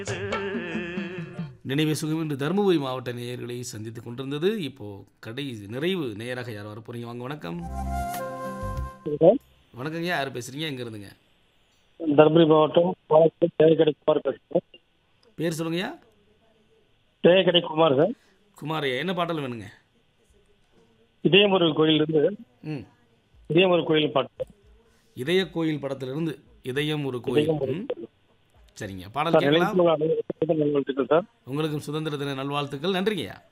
நினைவே சுகம் இன்று தருமபுரி மாவட்ட நேயர்களை சந்தித்துக் கொண்டிருந்தது இப்போ கடை நிறைவு நேயராக யார் வர போறீங்க வாங்க வணக்கம் வணக்கங்க யார் பேசுறீங்க எங்க இருந்துங்க தருமபுரி மாவட்டம் பாலக்கோடு தேயக்கடை குமார் பேசுகிறேன் பேர் சொல்லுங்கய்யா தேயக்கடை குமார் சார் குமாரையா என்ன பாடல் வேணுங்க இதயமுருகன் கோயிலிருந்து ம் இதயமுருகன் கோயில் பாட்டு இதய கோயில் படத்திலிருந்து இதயம் ஒரு கோயில் ம். சரிங்க பாடல் சார் கேட்கலாம் நிலையத்தில் நல்வாழ்த்துக்கள் சார் உங்களுக்கும் சுதந்திர தின நல்வாழ்த்துக்கள் நன்றிங்கய்யா